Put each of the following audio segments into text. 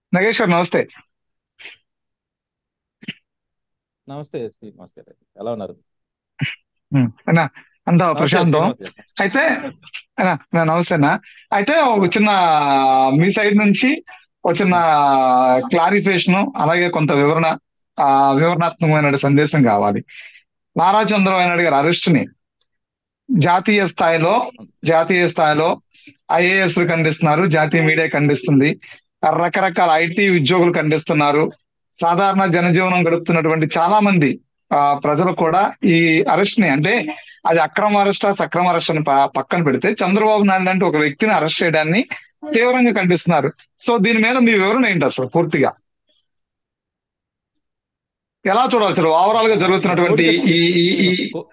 నగేశ్వర్ నమస్తే నమస్తే ఎస్పీ నమస్తే ఎలా ఉన్నారు ఉమ్, అన్నా అంతా నమస్తే ప్రశాంతం శ్రీనివాస్ గారు అయితే అన్నా, నా నమస్తేనా అయితే ఒక చిన్న మీ సైడ్ నుంచి ఒక చిన్న క్లారిఫికేషన్ అలాగే కొంత వివరణ ఆ వివరణాత్మకమైన సందేశం కావాలి నారా చంద్రబాబు నాయుడు గారి అరెస్ట్ ని జాతీయ స్థాయిలో జాతీయ స్థాయిలో ఐఏఎస్ ఖండిస్తున్నారు జాతీయ మీడియా ఖండిస్తుంది రకరకాల ఐటీ ఉద్యోగులు ఖండిస్తున్నారు సాధారణ జనజీవనం గడుపుతున్నటువంటి చాలా మంది ఆ ప్రజలు కూడా ఈ అరెస్ట్ ని అంటే అది అక్రమ అరెస్ట్ సక్రమ అరెస్ట్ అని ప- పక్కన పెడితే చంద్రబాబు నాయుడు లాంటి ఒక వ్యక్తిని అరెస్ట్ చేయడాన్ని తీవ్రంగా ఖండిస్తున్నారు సో దీని మీద మీ వివరణ ఏంటి అసలు పూర్తిగా ఎలా చూడాలి అసలు ఓవరాల్ గా జరుగుతున్నటువంటి కోడికత్తి ఈ ఈ ఈ శ్రీనివాస్ కో-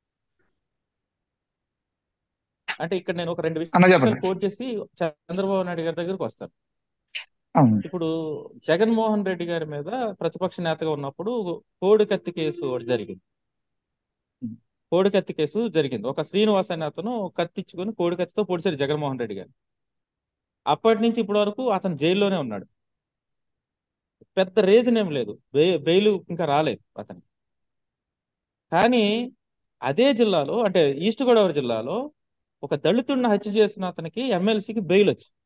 అంటే ఇక్కడ నేను ఒక రెండు అన్న విషయాలు చెప్పండి కోట్ చేసి చంద్రబాబు నాయుడు గారి దగ్గరికి వస్తాను అవును. ఇప్పుడు జగన్మోహన్ రెడ్డి గారి మీద ప్రతిపక్ష నేతగా ఉన్నప్పుడు కోడికత్తి కేసు ఒకటి జరిగింది కోడికత్తి కేసు జరిగింది ఒక శ్రీనివాస్ అనే అతను కత్తిచ్చుకొని కోడికత్తితో పొడిచారు జగన్మోహన్ రెడ్డి గారు అప్పటి నుంచి ఇప్పటి వరకు అతను జైల్లోనే ఉన్నాడు పెద్ద రీజన్ ఏం లేదు బె- బెయిల్ ఇంకా రాలేదు అతను కానీ అదే జిల్లాలో అంటే ఈస్ట్ గోదావరి జిల్లాలో ఒక దళితుడిని హత్య చేసిన అతనికి ఎమ్మెల్సీకి బెయిల్ వచ్చింది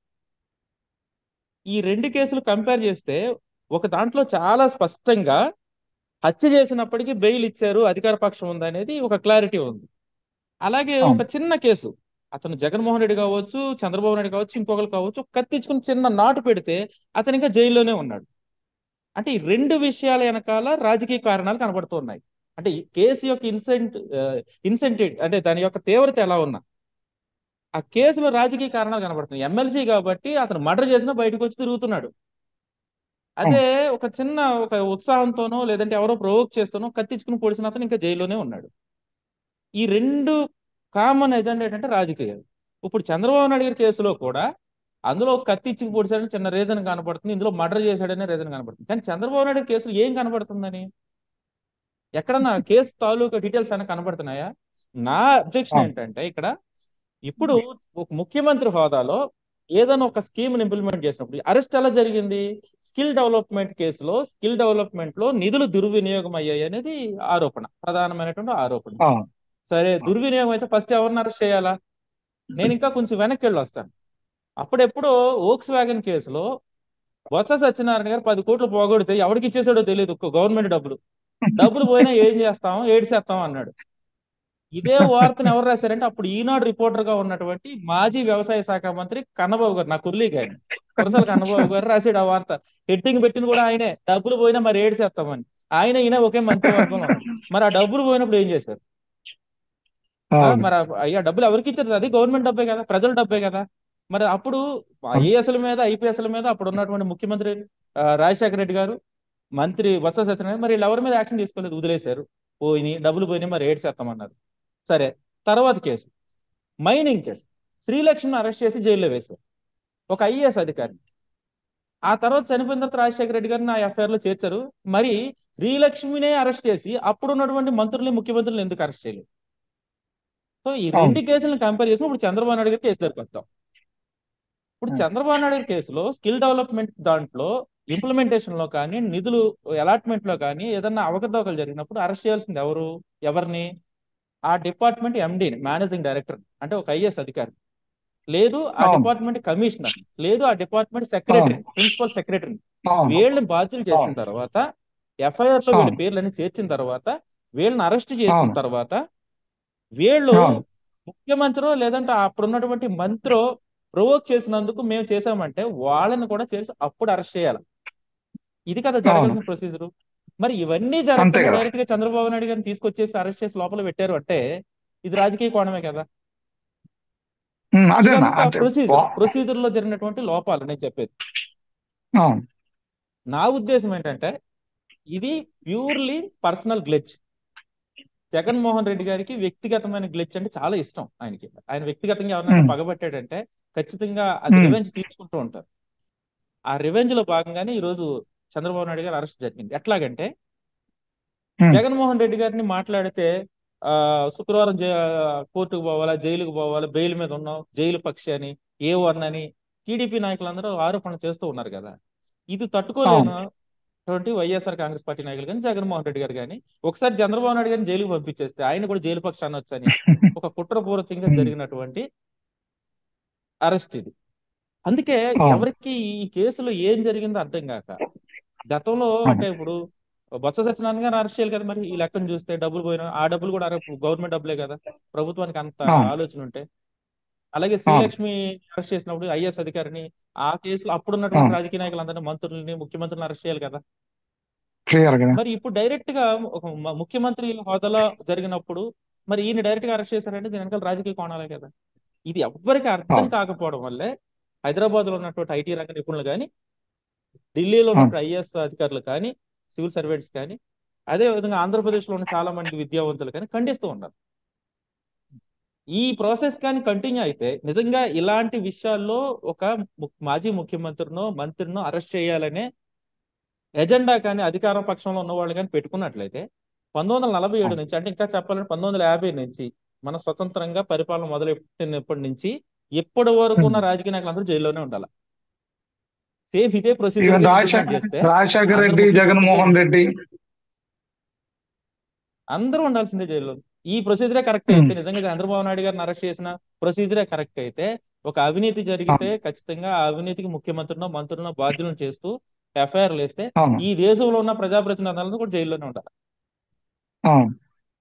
ఈ రెండు కేసులు కంపేర్ చేస్తే ఒక దాంట్లో చాలా స్పష్టంగా హత్య చేసినప్పటికీ బెయిల్ ఇచ్చారు అధికార పక్షం ఉంది అనేది ఒక క్లారిటీ ఉంది అలాగే అవును. ఒక చిన్న కేసు అతను జగన్మోహన్ రెడ్డి కావచ్చు చంద్రబాబు నాయుడు కావచ్చు ఇంకొకరు కావచ్చు కత్తించుకుని చిన్న నాటు పెడితే అతను ఇంకా జైల్లోనే ఉన్నాడు అంటే ఈ రెండు విషయాల వెనకాల రాజకీయ కారణాలు కనబడుతున్నాయి అంటే ఈ కేసు యొక్క ఇన్సెంట్ ఇన్సెంటివ్ అంటే దాని యొక్క తీవ్రత ఎలా ఉన్నా ఆ కేసులో రాజకీయ కారణాలు కనబడుతున్నాయి ఎమ్మెల్సీ కాబట్టి అతను మర్డర్ చేసినా బయటకు వచ్చి తిరుగుతున్నాడు అదే ఒక చిన్న ఒక ఉత్సాహంతోనో లేదంటే ఎవరో ప్రొవోక్ చేస్తానో కత్తించుకుని పొడిచిన అతను ఇంకా జైల్లోనే ఉన్నాడు ఈ రెండు కామన్ ఎజెండా ఏంటంటే రాజకీయాలు ఇప్పుడు చంద్రబాబు నాయుడు గారి కేసులో కూడా అందులో కత్తి ఇచ్చి పొడిచాడని చిన్న రీజన్ కనబడుతుంది ఇందులో మర్డర్ చేశాడనే రీజన్ కనబడుతుంది కానీ చంద్రబాబు నాయుడు గారి కేసులో ఏం కనబడుతుందని ఎక్కడన్నా కేసు తాలూకా డీటెయిల్స్ అయినా కనబడుతున్నాయా నా అబ్జెక్షన్ అవును. ఏంటంటే ఇక్కడ ఇప్పుడు ఒక ముఖ్యమంత్రి హోదాలో ఏదైనా ఒక స్కీమ్ ఇంప్లిమెంట్ చేసినప్పుడు అరెస్ట్ ఎలా జరిగింది స్కిల్ డెవలప్మెంట్ కేసులో స్కిల్ డెవలప్మెంట్ లో నిధులు దుర్వినియోగం అయ్యాయి అనేది ఆరోపణ ప్రధానమైనటువంటి ఆరోపణ అవును. సరే దుర్వినియోగం అయితే ఫస్ట్ ఎవరిని అరెస్ట్ చేయాలా నేను ఇంకా కొంచెం వెనక్కి వెళ్ళి వస్తాను అప్పుడెప్పుడో ఓక్స్ వ్యాగన్ కేసులో బొత్స సత్యనారాయణ గారు పది కోట్లు పోగొడితే ఎవరికి ఇచ్చేసాడో తెలియదు గవర్నమెంట్ డబ్బులు డబ్బులు పోయినా ఏం చేస్తాం ఏడ్చేస్తాం అన్నాడు ఇదే వార్తను ఎవరు రాశారంటే అప్పుడు ఈనాడు రిపోర్టర్ గా ఉన్నటువంటి మాజీ వ్యవసాయ శాఖ మంత్రి కన్నబాబు గారు నా కుర్లీకి ఆయన కురసాల కన్నబాబు గారు రాశాడు ఆ వార్త హెడ్డింగ్ పెట్టింది కూడా ఆయనే డబ్బులు పోయినా మరి ఏడ్చేస్తామని ఆయన ఈయన ఒకే మంత్రివర్గం మరి ఆ డబ్బులు పోయినప్పుడు ఏం చేశారు ఆ, అవును. మరి ఆ- అయ్యా డబ్బులు ఎవరికి ఇచ్చారు అది గవర్నమెంట్ డబ్బే కదా ప్రజల డబ్బే కదా మరి అప్పుడు ఐఏఎస్ల మీద ఐపీఎస్ల మీద అప్పుడు ఉన్నటువంటి ముఖ్యమంత్రి ఆ, రాజశేఖర రెడ్డి గారు మంత్రి బొత్స సత్యనారాయణ మరి వీళ్ళు ఎవరి మీద యాక్షన్ తీసుకోలేదు వదిలేశారు పోయినాయి డబ్బులు పోయినాయి మరి ఏడ్చేస్తామన్నారు సరే తర్వాత కేసు మైనింగ్ కేసు శ్రీలక్ష్మిని అరెస్ట్ చేసి జైల్లో వేశారు ఒక ఐఏఎస్ అధికారి ఆ తర్వాత చనిపోయిన తర్వాత రాజశేఖర రెడ్డి గారిని ఆ ఎఫ్ఐఆర్ లో చేర్చారు మరి శ్రీలక్ష్మినే అరెస్ట్ చేసి అప్పుడు ఉన్నటువంటి మంత్రుల్ని ముఖ్యమంత్రులను ఎందుకు అరెస్ట్ చేయలేదు సో ఈ అవును. రెండు కేసులను కంపేర్ చేసి ఇప్పుడు చంద్రబాబు నాయుడు గారి కేసు దగ్గరికి వద్దాం ఇప్పుడు Hmm. చంద్రబాబు నాయుడు గారి కేసులో స్కిల్ డెవలప్మెంట్ దాంట్లో ఇంప్లిమెంటేషన్ లో కానీ నిధులు అలాట్మెంట్ లో కానీ ఏదన్నా అవకతవకలు జరిగినప్పుడు అరెస్ట్ చేయాల్సింది ఎవరు ఎవరిని ఆ డిపార్ట్మెంట్ ఎండీని మేనేజింగ్ డైరెక్టర్ అంటే ఒక ఐఎస్ అధికారి లేదు ఆ అవును. డిపార్ట్మెంట్ కమిషనర్ లేదు ఆ డిపార్ట్మెంట్ సెక్రటరీ ప్రిన్సిపల్ సెక్రటరీ అవును. వీళ్ళని బాధ్యులు చేసిన అవును. తర్వాత ఎఫ్ఐఆర్ లో వీళ్ళ అవును. పేర్లన్నీ చేర్చిన తర్వాత వీళ్ళని అరెస్ట్ చేసిన అవును. తర్వాత వీళ్ళు అవును. ముఖ్యమంత్రి లేదంటే అప్పుడు ఉన్నటువంటి మంత్రో ప్రొవోక్ చేసినందుకు మేము చేసామంటే వాళ్ళని కూడా చేసి అప్పుడు అరెస్ట్ చేయాలి ఇది కదా జరగాల్సిన ప్రొసీజర్ మరి ఇవన్నీ అంతే జరగకుండా కదా. డైరెక్ట్ గా చంద్రబాబు నాయుడు గారిని తీసుకొచ్చేసి అరెస్ట్ చేసి లోపల పెట్టారు అంటే ఇది రాజకీయ కోణమే కదా ఉమ్, అదేనా ఇదంతా అంటే ప్రొసీజర్ వా- ప్రొసీజర్ లో జరిగినటువంటి లోపాలు నేను చెప్పేది అవును. నా ఉద్దేశం ఏంటంటే ఇది purely personal glitch Jaganmohan Reddy గారికి వ్యక్తిగతమైన గ్లిచ్ అంటే చాలా ఇష్టం ఆయనకి ఆయన వ్యక్తిగతంగా ఎవరినైనా Hmm. పగబట్టాడంటే ఖచ్చితంగా అది Hmm. రివెంజ్ తీర్చుకుంటూ ఉంటారు ఆ రివెంజ్ లో భాగంగానే ఈ రోజు చంద్రబాబు నాయుడు గారు అరెస్ట్ జరిగింది ఎట్లాగంటే Hmm. జగన్మోహన్ రెడ్డి గారిని మాట్లాడితే ఆ శుక్రవారం జై- కోర్టుకు పోవాలా జైలుకు పోవాలా బెయిల్ మీద ఉన్నాం జైలు పక్షి అని ఏ వన్ అని టీడీపీ నాయకులందరూ ఆరోపణలు చేస్తూ ఉన్నారు కదా ఇది తట్టుకోలేనటువంటి వైఎస్ఆర్ కాంగ్రెస్ పార్టీ నాయకులు కానీ జగన్మోహన్ రెడ్డి గారు కానీ ఒకసారి చంద్రబాబు నాయుడు గారిని జైలుకి పంపించేస్తే ఆయన కూడా జైలు పక్షాన్ని వచ్చని ఒక కుట్రపూరితంగా జరిగినటువంటి అరెస్ట్ ఇది అందుకే అవును. ఎవరికి ఈ కేసులో ఏం జరిగిందో అర్థం కాక గతంలో అంటే ఇప్పుడు బొత్స సత్యనారాయణ గారిని అరెస్ట్ చేయాలి కదా మరి ఈ లెక్కను చూస్తే డబ్బులు పోయినా ఆ డబ్బులు కూడా గవర్నమెంట్ డబ్బులే కదా ప్రభుత్వానికి అంత అవును. ఆలోచన ఉంటే అలాగే శ్రీలక్ష్మి అరెస్ట్ చేసినప్పుడు ఐఎస్ అధికారిని ఆ కేసులో అప్పుడున్నటువంటి అవును. రాజకీయ నాయకులందరినీ మంత్రుల్ని ముఖ్యమంత్రిని అరెస్ట్ చేయాలి కదా క్లియర్ గా మరి ఇప్పుడు డైరెక్ట్ గా ఒక మ- ముఖ్యమంత్రి హోదాలో జరిగినప్పుడు మరి ఈయన డైరెక్ట్ గా అరెస్ట్ చేశారంటే దీని వెనకాల రాజకీయ కోణాలే కదా ఇది ఎవ్వరికి అర్థం అవును. కాకపోవడం వల్లే హైదరాబాద్ లో ఉన్నటువంటి ఐటీ రంగ నిపుణులు కానీ ఢిల్లీలో ఉన్నటువంటి ఐఏఎస్ అధికారులు కానీ సివిల్ సర్వెంట్స్ కానీ అదే విధంగా ఆంధ్రప్రదేశ్ లో ఉన్న చాలా మంది విద్యావంతులు కానీ ఖండిస్తూ ఉన్నారు ఈ ప్రాసెస్ కానీ కంటిన్యూ అయితే నిజంగా ఇలాంటి విషయాల్లో ఒక ము- మాజీ ముఖ్యమంత్రినో మంత్రినో అరెస్ట్ చేయాలనే ఎజెండా కానీ అధికార పక్షంలో ఉన్న వాళ్ళు కానీ పెట్టుకున్నట్లయితే పంతొమ్మిది వందల నలభై ఏడు నుంచి అంటే ఇంకా చెప్పాలంటే పంతొమ్మిది వందల యాభై నుంచి మన స్వతంత్రంగా పరిపాలన మొదలెట్టినప్పటి నుంచి ఇప్పటి వరకు ఉన్న రాజకీయ నాయకులు అందరూ జైల్లోనే ఉండాలి సేమ్ ఇదే ఈవెన్ ప్రొసీజర్ రాజశేఖర్ చేస్తే రాజశేఖర్ రెడ్డి అందరూ జగన్మోహన్ రెడ్డి అందరూ ఉండాల్సిందే జైల్లో ఈ ప్రొసీజరే కరెక్ట్ Hmm. అయితే నిజంగా చంద్రబాబు నాయుడు గారిని అరెస్ట్ చేసిన ప్రొసీజరే కరెక్ట్ అయితే ఒక అవినీతి జరిగితే ఖచ్చితంగా ఆ అవినీతికి ముఖ్యమంత్రినో మంత్రులను బాధ్యులను చేస్తూ ఎఫ్ఐఆర్లు వేస్తే అవును ఈ దేశంలో ఉన్న ప్రజాప్రతినిధులందరూ కూడా జైల్లోనే ఉండాలి అవును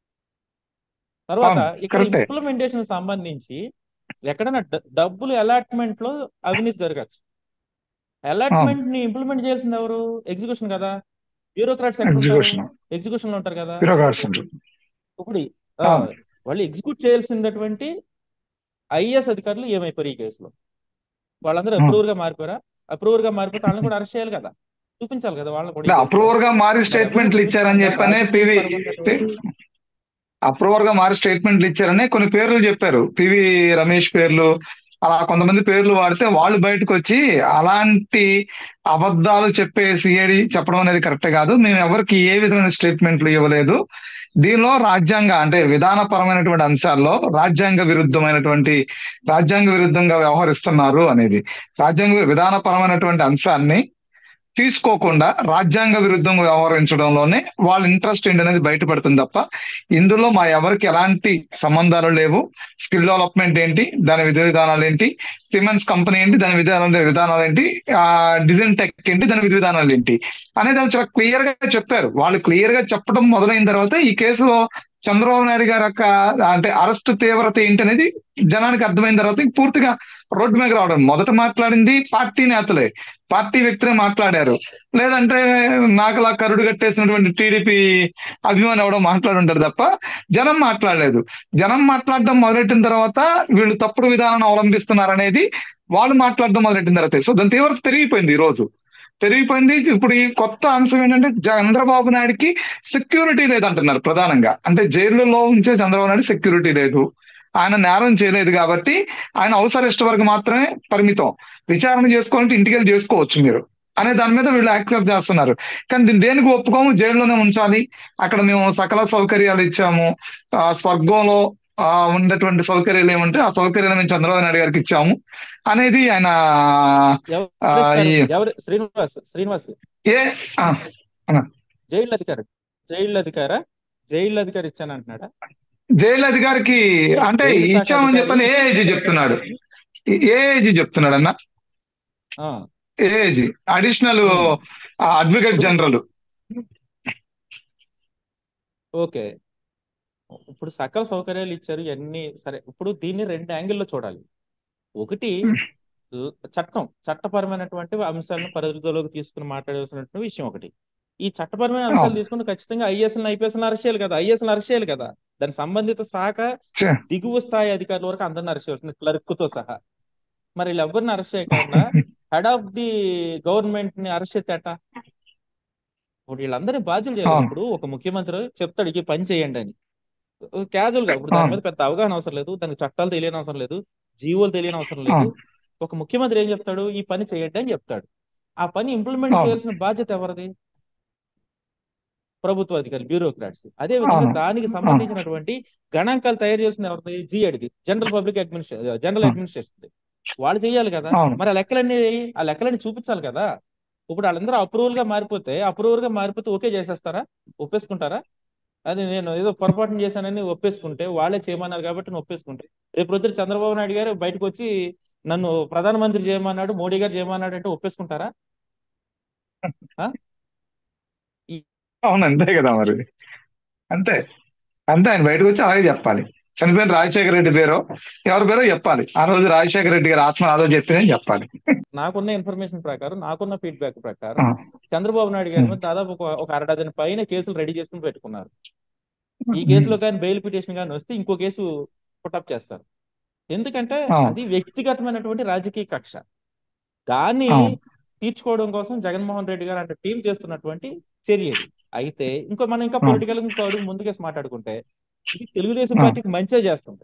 తర్వాత అవును, ఇక్కడ కరెక్టే. ఇంప్లిమెంటేషన్ సంబంధించి ఎక్కడైనా డ- డబ్బులు అలాట్మెంట్ లో అవినీతి జరగచ్చు అలాట్మెంట్ ని ఇంప్లిమెంట్ చేయాల్సింది ఎవరు ఎగ్జిక్యూషన్ కదా బ్యూరోక్రాట్స్ ఎక్కడ ఉంటారు ఎగ్జిక్యూషన్ ఎగ్జిక్యూషన్ లో ఉంటారు కదా బ్యూరోక్రాట్స్ ఉంటారు ఇప్పుడు ఆ, అవును. వాళ్ళు ఎగ్జిక్యూట్ చేయాల్సినటువంటి ఐఏఎస్ అధికారులు ఏమైపోయారు ఈ కేసులో వాళ్ళందరూ అవును. అప్రూవర్ గా మారిపోయారా అప్రూవర్ గా మారిపోతే వాళ్ళని కూడా అరెస్ట్ చేయాలి కదా చూపించాలి కదా వాళ్ళని కూడా ఈ కేసులో. అప్రూవర్ గా మారి మరి స్టేట్మెంట్లు ఎవరు ఇచ్చారని చెప్పనే రాజకీయ పివి పరమైనటువంటి- అప్రూవర్ గా మారి స్టేట్మెంట్లు ఇచ్చారని కొన్ని పేర్లు చెప్పారు పివి రమేష్ పేర్లు అలా కొంతమంది పేర్లు వాడితే వాళ్ళు బయటకు వచ్చి అలాంటి అబద్ధాలు చెప్పే సిఐడి చెప్పడం అనేది కరెక్ట్ కాదు మేము ఎవరికి ఏ విధమైన స్టేట్మెంట్లు ఇవ్వలేదు దీనిలో రాజ్యాంగ అంటే విధానపరమైనటువంటి అంశాల్లో రాజ్యాంగ విరుద్ధమైనటువంటి రాజ్యాంగ విరుద్ధంగా వ్యవహరిస్తున్నారు అనేది రాజ్యాంగ విధానపరమైనటువంటి అంశాన్ని తీసుకోకుండా రాజ్యాంగ విరుద్ధంగా వ్యవహరించడంలోనే వాళ్ళ ఇంట్రెస్ట్ ఏంటి అనేది బయటపడుతుంది తప్ప ఇందులో మా ఎవరికి ఎలాంటి సంబంధాలు లేవు స్కిల్ డెవలప్మెంట్ ఏంటి దాని విధి విధానాలు ఏంటి సిమెన్స్ కంపెనీ ఏంటి దాని విధానాలు విధానాలు ఏంటి ఆ డిజైన్ టెక్ ఏంటి దాని విధి విధానాలు ఏంటి అనేది వాళ్ళు చాలా క్లియర్ గా చెప్పారు వాళ్ళు క్లియర్ గా చెప్పడం మొదలైన తర్వాత ఈ కేసులో చంద్రబాబు నాయుడు గారి యొక్క అంటే అరెస్ట్ తీవ్రత ఏంటి అనేది జనానికి అర్థమైన తర్వాత ఇంక పూర్తిగా రోడ్డు మీద రావడం మొదట మాట్లాడింది పార్టీ నేతలే పార్టీ వ్యక్తులే మాట్లాడారు లేదంటే నాకులా కరుడు కట్టేసినటువంటి టీడీపీ అభిమాని ఎవడో మాట్లాడుంటారు తప్ప జనం మాట్లాడలేదు జనం మాట్లాడడం మొదలెట్టిన తర్వాత వీళ్ళు తప్పుడు విధానాన్ని అవలంబిస్తున్నారు అనేది వాళ్ళు మాట్లాడడం మొదలెట్టిన తర్వాత సో దాని తీవ్రత పెరిగిపోయింది ఈ రోజు పెరిగిపోయింది ఇప్పుడు ఈ కొత్త అంశం ఏంటంటే చంద్రబాబు నాయుడుకి సెక్యూరిటీ లేదంటున్నారు ప్రధానంగా అంటే జైలులో ఉంచే చంద్రబాబు నాయుడు సెక్యూరిటీ లేదు ఆయన నేరం చేయలేదు కాబట్టి ఆయన హౌస్ అరెస్ట్ వరకు మాత్రమే పరిమితం విచారణ చేసుకోవాలంటే ఇంటికి వెళ్ళి చేసుకోవచ్చు మీరు అనే దాని మీద వీళ్ళు యాక్సెప్ట్ చేస్తున్నారు కానీ దీన్ని దేనికి ఒప్పుకోము జైల్లోనే ఉంచాలి అక్కడ మేము సకల సౌకర్యాలు ఇచ్చాము ఆ స్వర్గంలో ఆ ఉండేటువంటి సౌకర్యాలు ఏమంటే ఆ సౌకర్యాలు మేము చంద్రబాబు నాయుడు గారికి ఇచ్చాము అనేది ఆయన ఎవరు ఆ, ఇస్తారు? ఈ- ఎవరు శ్రీనివాస్ శ్రీనివాస్ ఏ ఆ, జైలు అధికారి జైలు అధికార జైలు అధికారి ఇచ్చాను అంటున్నాడా జైలు అధికారికి అంటే జైలు శాఖ ఇచ్చామని చెప్పని ఏ అధికారి- ఏజీ చెప్తున్నాడు ఏ ఏజీ చెప్తున్నాడు అన్న ఆ, A AG additional advocate general okay ఇప్పుడు సకల సౌకర్యాలు ఇచ్చారు ఇవన్నీ సరే ఇప్పుడు దీన్ని రెండు యాంగిల్లో చూడాలి ఒకటి ల- చట్టం చట్టపరమైనటువంటి అంశాలను పరిధిలోకి తీసుకుని మాట్లాడాల్సినటువంటి విషయం ఒకటి ఈ చట్టపరమైన అంశాలు అవును. తీసుకుని ఖచ్చితంగా ఐఎస్ ఐపీఎస్ అరెస్ట్ చేయాలి కదా ఐఎస్ అరెస్ట్ చేయాలి కదా దాని సంబంధిత శాఖ ఛే. దిగువ స్థాయి అధికారుల వరకు అందరిని అరెస్ట్ చేయాల్సింది క్లర్క్ తో సహా మరి వీళ్ళు ఎవరిని అరెస్ట్ చేయకుండా హెడ్ ఆఫ్ ది గవర్నమెంట్ ని అరెస్ట్ చేస్తేట ఇప్పుడు వీళ్ళందరినీ బాధ్యులు చేయాలి అవును. ఇప్పుడు ఒక ముఖ్యమంత్రి చెప్తాడు ఈ పని చేయండి అని క్యాజువల్ గా ఇప్పుడు దాని అవును. మీద పెద్ద అవగాహన అవసరం లేదు దానికి చట్టాలు తెలియని అవసరం లేదు జీవోలు తెలియని అవసరం లేదు అవును. ఒక ముఖ్యమంత్రి ఏం చెప్తాడు ఈ పని చేయండి అని చెప్తాడు ఆ పని ఇంప్లిమెంట్ అవును. చేయాల్సిన బాధ్యత ఎవరిది ప్రభుత్వ అధికారులు బ్యూరోక్రాట్స్ అదే విధంగా అవును. దానికి సంబంధించినటువంటి గణాంకాలు తయారు చేసిన ఎవరిది జిఎడ్ది జనరల్ పబ్లిక్ అడ్మినిస్ట్రేషన్ జనరల్ అవును. అడ్మినిస్ట్రేషన్ వాళ్ళు చేయాలి కదా అవును. మరి ఆ లెక్కలన్నీ ఆ లెక్కలన్నీ చూపించాలి కదా ఇప్పుడు వాళ్ళందరూ అప్రూవల్ గా మారిపోతే అప్రూవల్ గా మారిపోతే ఓకే చేసేస్తారా ఒప్పేసుకుంటారా అది నేను ఏదో పొరపాటున చేశానని ఒప్పేసుకుంటే వాళ్ళే చేయమన్నారు కాబట్టి నేను ఒప్పేసుకుంటే రేపు పొద్దున చంద్రబాబు నాయుడు గారు బయటకు వచ్చి నన్ను ప్రధానమంత్రి చేయమన్నాడు మోడీ గారు చేయమన్నాడు అంటే ఒప్పేసుకుంటారా ఆ? ఈ- అవును అంతే కదా మరి అంతే అంతే ఆయన బయటకు వచ్చి అలాగే చెప్పాలి చనిపోయిన రాజశేఖర రెడ్డి పేరు ఎవరి పేరో చెప్పాలి ఆ రోజు రాజశేఖర రెడ్డి గారు ఆత్మ ఆలో చెప్పిందని చెప్పాలి నాకున్న ఇన్ఫర్మేషన్ ప్రకారం నాకున్న ఫీడ్బ్యాక్ ప్రకారం ఆ. చంద్రబాబు నాయుడు గారి ఉమ్. మీద దాదాపు ఒక ఒక అర డజన్ పైన కేసులు రెడీ చేసుకుని పెట్టుకున్నారు ఈ కేసులో కానీ బెయిల్ పిటిషన్ కానీ వస్తే ఇంకో కేసు పుటప్ చేస్తారు ఎందుకంటే ఆ. అది వ్యక్తిగతమైనటువంటి రాజకీయ కక్ష దాన్ని ఆ. తీర్చుకోవడం కోసం జగన్మోహన్ రెడ్డి గారు అంటే టీం చేస్తున్నటువంటి చర్య ఇది. అయితే ఇంకో మనం ఇంకా ఆ. పొలిటికల్ ఇంకో అడుగు ముందుకేసి మాట్లాడుకుంటే ఇది తెలుగుదేశం ఆ. పార్టీకి మంచిగా చేస్తుంది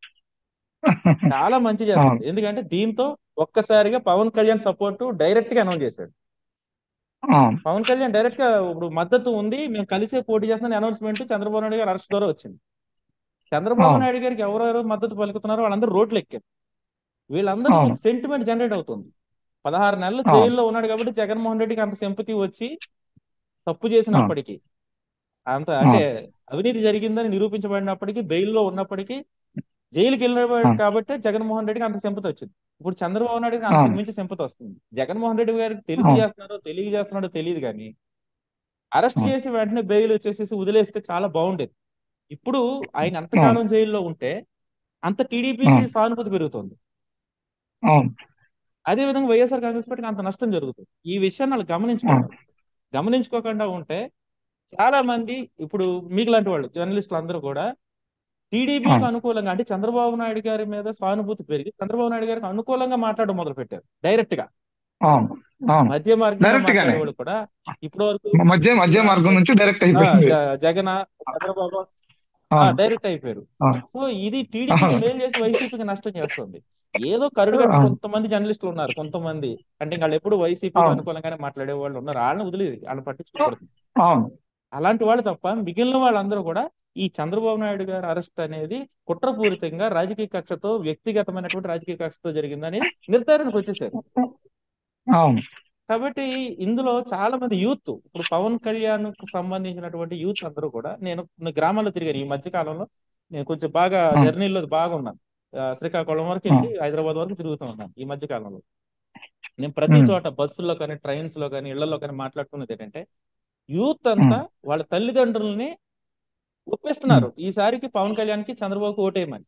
చాలా మంచి చేస్తుంది ఎందుకంటే దీంతో ఒక్కసారిగా పవన్ కళ్యాణ్ సపోర్ట్ డైరెక్ట్ గా అనౌన్స్ చేశాడు ఆ. పవన్ కళ్యాణ్ డైరెక్ట్ గా ఇప్పుడు మద్దతు ఉంది మేము కలిసే పోటీ చేస్తున్న అనౌన్స్మెంట్ చంద్రబాబు నాయుడు గారు అరెస్ట్ ద్వారా వచ్చింది చంద్రబాబు ఆ. నాయుడు గారికి ఎవరెవరు మద్దతు పలుకుతున్నారో వాళ్ళందరూ రోడ్లు ఎక్కారు వీళ్ళందరూ అవును. సెంటిమెంట్ జనరేట్ అవుతుంది పదహారు నెలలు అవును. జైల్లో ఉన్నాడు కాబట్టి జగన్మోహన్ రెడ్డికి అంత సింపతి వచ్చి తప్పు చేసినప్పటికీ అంత అంటే అవినీతి జరిగిందని నిరూపించబడినప్పటికీ బెయిల్లో ఉన్నప్పటికీ జైలుకి వెళ్ళిన ఆ. కాబట్టి జగన్మోహన్ రెడ్డికి అంత సింపతి వచ్చింది ఇప్పుడు చంద్రబాబు నాయుడుకి అంత అవును. మించి సింపతి వస్తుంది జగన్మోహన్ రెడ్డి గారికి తెలిసి అవును. చేస్తున్నారో తెలియ చేస్తున్నాడో తెలియదు కానీ అరెస్ట్ అవును. చేసి వెంటనే బెయిల్ వచ్చేసేసి వదిలేస్తే చాలా బాగుండేది ఇప్పుడు ఆయన ఎంతకాలం జైల్లో ఉంటే అంత టీడీపీకి సానుభూతి పెరుగుతుంది అవును అదే విధంగా వైఎస్ఆర్ కాంగ్రెస్ పార్టీకి అంత నష్టం జరుగుతుంది ఈ విషయాన్ని వాళ్ళు గమనించుకోవాలి గమనించుకోకుండా ఉంటే చాలా మంది ఇప్పుడు మీకు లాంటి వాళ్ళు జర్నలిస్టులు అందరూ కూడా టీడీపీకి అవును. అనుకూలంగా అంటే చంద్రబాబు నాయుడు గారి మీద సానుభూతి పెరిగి చంద్రబాబు నాయుడు గారికి అనుకూలంగా మాట్లాడడం మొదలు పెట్టారు డైరెక్ట్ గా అవును అవును మధ్య మార్గంలో Direct గానే. మాట్లాడేవాళ్ళు కూడా ఇప్పటి వరకు మధ్య మధ్య మార్గం నుంచి డైరెక్ట్ ఆ, అయిపోయింది జ- జగన్ చంద్రబాబు అవును. డైరెక్ట్ అయిపోయారు అవును. సో ఇది టీడీపీకి అవును. మేలు చేసి వైసీపీకి నష్టం చేస్తుంది ఏదో కరుడుగట్టిన అవును. కొంతమంది జర్నలిస్టులు ఉన్నారు కొంతమంది అంటే వాళ్ళు ఎప్పుడు వైసీపీకి అవును. అనుకూలంగానే మాట్లాడే వాళ్ళు ఉన్నారు వాళ్ళని వదిలేదు వాళ్ళని పట్టించుకోకూడదు అవును అలాంటి వాళ్ళు తప్ప మిగిలిన వాళ్ళందరూ కూడా ఈ చంద్రబాబు నాయుడు గారి అరెస్ట్ అనేది కుట్రపూరితంగా రాజకీయ కక్షతో వ్యక్తిగతమైనటువంటి రాజకీయ కక్షతో జరిగిందని నిర్ధారణకు వచ్చేసారు అవును కాబట్టి ఇందులో చాలా మంది యూత్ ఇప్పుడు పవన్ కళ్యాణ్ కు సంబంధించినటువంటి యూత్ అందరూ కూడా నేను నేను గ్రామాల్లో తిరిగాను ఈ మధ్య కాలంలో నేను కొంచెం బాగా ఆ. జర్నీలో బాగా ఉన్నాను ఆ, శ్రీకాకుళం వరకు వెళ్ళి హైదరాబాద్ వరకు తిరుగుతూ ఉన్నాను ఈ మధ్య కాలంలో నేను ప్రతి ఉమ్. చోట బస్సుల్లో కానీ ట్రైన్స్ లో కానీ ఇళ్లలో కానీ మాట్లాడుతున్నది ఏంటంటే యూత్ అంతా వాళ్ళ తల్లిదండ్రుల్ని ఒప్పేస్తున్నారు ఈసారికి పవన్ కళ్యాణ్ కి చంద్రబాబుకి ఓటేయమని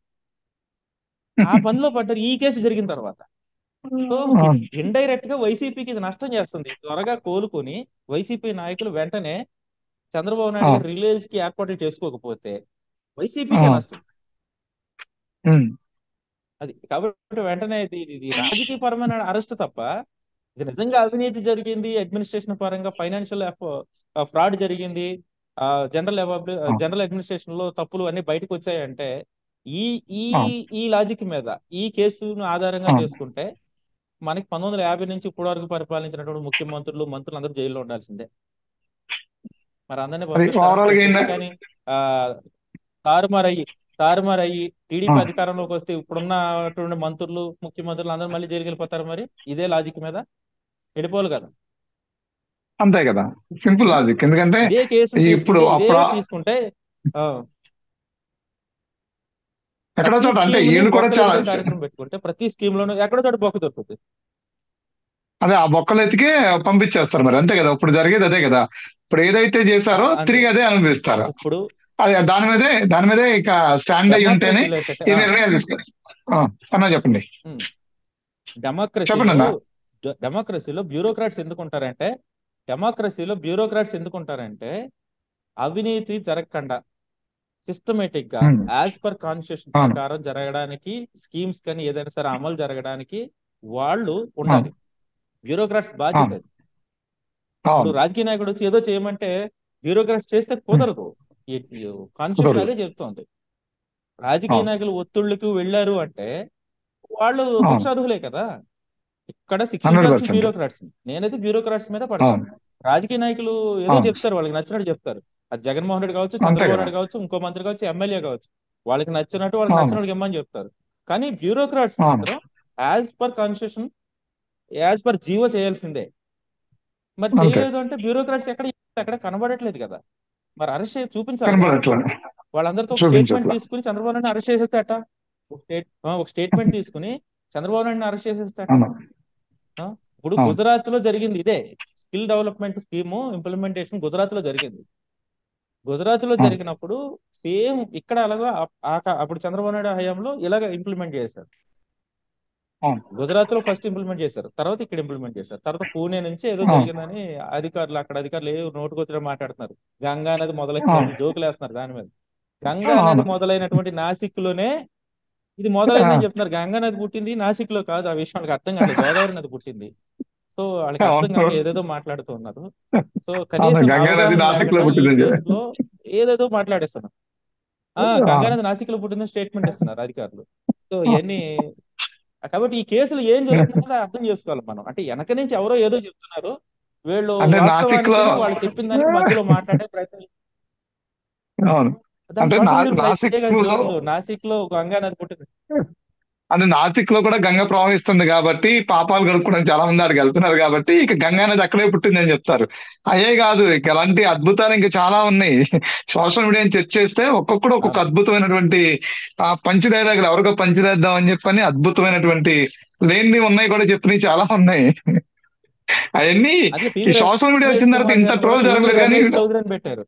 ఆ పనిలో పడ్డారు ఈ కేసు జరిగిన తర్వాత సో అవును. ఇండైరెక్ట్ గా వైసీపీకి ఇది నష్టం చేస్తుంది త్వరగా కోలుకొని వైసీపీ నాయకులు వెంటనే చంద్రబాబు నాయుడు గారి రిలీజ్ కి ఏర్పాట్లు చేసుకోకపోతే వైసీపీకి ఆ. నష్టం ఉమ్. అది కాబట్టి వెంటనే ఇది ఇది రాజకీయ పరమైన అరెస్ట్ తప్ప ఇది నిజంగా అవినీతి జరిగింది అడ్మినిస్ట్రేషన్ పరంగా ఫైనాన్షియల్ ఫ్రాడ్ జరిగింది జనరల్ జనరల్ అడ్మినిస్ట్రేషన్ లో తప్పులు అన్ని బయటకు వచ్చాయంటే ఈ ఈ ఆ. ఈ లాజిక్ మీద ఈ కేసును ఆధారంగా ఆ. చేసుకుంటే మనకి పంతొమ్మిది వందల యాభై నుంచి ఇప్పటి వరకు పరిపాలించినటువంటి ముఖ్యమంత్రులు మంత్రులు అందరూ జైల్లో ఉండాల్సిందే మరి అందరినీ అది overall గా ఏంటంటే- కానీ ఆ తారుమారయ్యి తారుమారయ్యి టీడీపీ ఆ. అధికారంలోకి వస్తే ఇప్పుడున్నటువంటి మంత్రులు ముఖ్యమంత్రులు అందరూ మళ్ళీ జైలుకి వెళ్ళిపోతారు మరి ఇదే లాజిక్ మీద వెళ్ళిపోవాలి కదా అంతే కదా సింపుల్ లాజిక్ ఎందుకంటే ఇదే కేసు ఇప్పుడు తీసుకుంటే ఇదే అప్పుడు- తీసుకుంటే ఆ, ఎక్కడో ప్రతి చోట అంటే scheme ని వీళ్ళు కూడా బొక్కలు చాలా ఎత్తే కార్యక్రమం పెట్టుకుంటే ప్రతి స్కీమ్ లోనూ ఎక్కడో చోట బొక్క దొరుకుతుంది అదే ఆ బొక్కలు ఎతికే పంపించేస్తారు మరి అంతే కదా ఇప్పుడు జరిగేది అదే కదా ఇప్పుడు ఏదైతే చేశారో అంతే. తిరిగి అదే అనుభవిస్తారు ఇప్పుడు అదే దాని మీదే దాని మీదే ఇక స్టాండ్ అయి ఉంటేనే డెమోక్రసీలో ఏంటంటే- ఈ ఆ, నిర్ణయాలు తీసుకోవాలి ఆ, అన్నా చెప్పండి డెమోక్రసీలో చెప్పండి అన్న. డె- డెమోక్రసీలో బ్యూరోక్రాట్స్ ఎందుకుంటారంటే డెమోక్రసీలో బ్యూరోక్రాట్స్ ఎందుకుంటారంటే అవినీతి జరగకుండా సిస్టమేటిక్ గా Hmm. యాజ్ పర్ కాన్స్టిట్యూషన్ అవును. ప్రకారం జరగడానికి స్కీమ్స్ కానీ ఏదైనా సరే అమలు జరగడానికి వాళ్ళు ఉండాలి బ్యూరోక్రాట్స్ బాధ్యత అది. ఇప్పుడు అవును రాజకీయ నాయకుడు వచ్చి ఏదో చేయమంటే బ్యూరోక్రాట్స్ చేస్తే కుదరదు కాన్స్టిట్యూషన్ కుదరదు. అదే చెప్తోంది రాజకీయ అవును. నాయకులు ఒత్తిళ్లకు వెళ్ళారు అంటే వాళ్ళు అవును. శిక్షార్హులే కదా ఇక్కడ శిక్షించాల్సిన 100%. బ్యూరోక్రాట్స్ నేనైతే బ్యూరోక్రాట్స్ మీద పడతాను అవును రాజకీయ నాయకులు ఏదో అవును. చెప్తారు వాళ్ళకి నచ్చినట్టు చెప్తారు అది జగన్మోహన్ రెడ్డి కావచ్చు అంతే చంద్రబాబు కదా. నాయుడు కావచ్చు ఇంకో మంత్రి కావచ్చు ఎమ్మెల్యే కావచ్చు వాళ్ళకి నచ్చినట్టు వాళ్ళకి అవును. నచ్చినట్టు ఇమ్మని చెప్తారు కానీ బ్యూరోక్రాట్స్ అవును. మాత్రం as per constitution as per GO చేయాల్సిందే మరి అంతే చేయలేదు అంటే బ్యూరోక్రాట్స్ ఎక్కడ ఎక్కడ కనబడట్లేదు కదా మరి అరెస్ట్ చేసి చూపించాలి కదా కనబడట్లా వాళ్ళందరితో ఒక స్టేట్మెంట్ చూపించట్లా తీసుకుని చంద్రబాబు నాయుడు అరెస్ట్ చేసేస్తే అట ఒక స్టేట్ ఆ, ఒక స్టేట్మెంట్ తీసుకుని చంద్రబాబు నాయుడు అరెస్ట్ చేసేస్తే అట అవును ఆ? ఇప్పుడు అవును గుజరాత్ లో జరిగింది ఇదే skill development scheme implementation Gujarat లో జరిగింది గుజరాత్ లో అవును జరిగినప్పుడు సేమ్ ఇక్కడ అలాగా ఆ- ఆ క- అప్పుడు చంద్రబాబు నాయుడు హయాంలో ఇలాగ ఇంప్లిమెంట్ చేశారు అవును గుజరాత్ లో ఫస్ట్ ఇంప్లిమెంట్ చేశారు తర్వాత ఇక్కడ ఇంప్లిమెంట్ చేశారు తర్వాత పూణే నుంచి ఏదో అవును జరిగిందని అధికారులు అక్కడ అధికారులు ఏ నోటుకొచ్చిన మాట్లాడుతున్నారు గంగా నది మొదలైంది అవును జోకులు వేస్తున్నారు దాని మీద గంగా నది అవును మొదలైనటువంటి నాసిక్ లోనే ఇది ఆ, మొదలైందని చెప్తున్నారు గంగా నది పుట్టింది నాసిక్ లో కాదు ఆ విషయం వాళ్ళకి అర్థం కావట్లేదు గోదావరి నది పుట్టింది సో వాళ్ళకి అర్థం అవును కాక ఏదేదో మాట్లాడుతూ ఉన్నారు సో అవును కనీసం గంగా నది అవగాహన నాసిక్ లో లేకుండా ఈ పుట్టిందని చెప్పి కేసులో ఏదేదో మాట్లాడేస్తున్నారు ఆ ఆ, గంగా నది నాసిక్ లో పుట్టిందని స్టేట్మెంట్ ఇస్తున్నారు అధికారులు సో ఇవన్నీ కాబట్టి ఈ కేసులు ఏం జరుగుతుందో అర్థం చేసుకోవాలి మనం అంటే వెనక నుంచి ఎవరో ఏదో చెప్తున్నారు వీళ్ళు అంటే నాసిక్ లో వాస్తవానికి వాళ్ళు చెప్పిన దానికి మధ్యలో మాట్లాడే ప్రయత్నం అవును దాని అంటే సోషల్ నా మీడియాలో నాసిక్ కదా లో జోకులు నాసిక్ లో గంగా నది పుట్టింది అంటే నాసిక్ లో కూడా గంగ ప్రవహిస్తుంది కాబట్టి పాపాలు కడుక్కోవడానికి చాలా మంది అక్కడికి వెళ్తున్నారు కాబట్టి ఇక గంగా నది అక్కడే పుట్టిందని చెప్తారు అయ్యే కాదు ఇక అలాంటి అద్భుతాలు ఇంకా చాలా ఉన్నాయి సోషల్ మీడియాని చెక్ చేస్తే ఒక్కొక్కడు ఒక్కొక్క అవును అద్భుతమైనటువంటి ఆ పంచ్ డైలాగులు ఎవరికో పంచిరేద్దాం అని చెప్పని అద్భుతమైనటువంటి లేనిది ఉన్నాయి కూడా చెప్పినవి చాలా ఉన్నాయి అవన్నీ అదే ఈ పివి సోషల్ మీడియా రమేష్ వచ్చిన తర్వాత కుమార్ ఇంత గారు కూడా ట్రోల్ పివి జరగలేదు కానీ రమేష్ చౌదరి అని పెట్టారు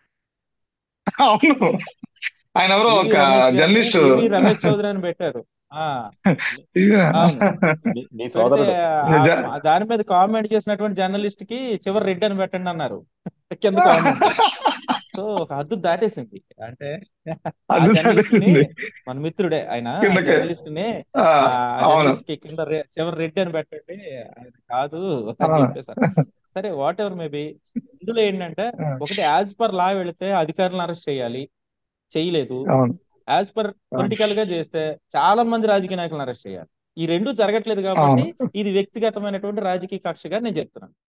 అవును ఆయన ఎవరో పివి ఒక రమేష్ గారిని జర్నలిస్ట్ పివి రమేష్ చౌదరి అని పెట్టారు ఆ అవును నీ నీ పెడితే సోదరుడు ఆ- ఆ దాని మీద కామెంట్ చేసినటువంటి జర్నలిస్ట్ కి చివరి రెడ్ అని పెట్టండి అన్నారు కింద కామెంట్ సో ఒక హద్దు దాటేసింది అంటే ఆ అది జర్నలిస్ట్ ని సరిపోయింది మన మిత్రుడే ఆయన ఆ కిందకి జర్నలిస్ట్ ని ఆ, ఆ అవును జర్నలిస్ట్ కి కింద రె- చివరి రెడ్ అని పెట్టండి ఆయన కాదు అని అవును చెప్పేసారు సరే వాట్ ఎవర్ మేబీ ఇందులో ఏంటంటే ఒకటి యాజ్ పర్ లా వెళితే అధికారులను అరెస్ట్ చేయాలి చేయలేదు అవును యాజ్ పర్ అవును పొలిటికల్ గా చేస్తే చాలా మంది రాజకీయ నాయకులను అరెస్ట్ చేయాలి ఈ రెండు జరగట్లేదు కాబట్టి అవును ఇది వ్యక్తిగతమైనటువంటి రాజకీయ కక్షగా నేను చెప్తున్నాను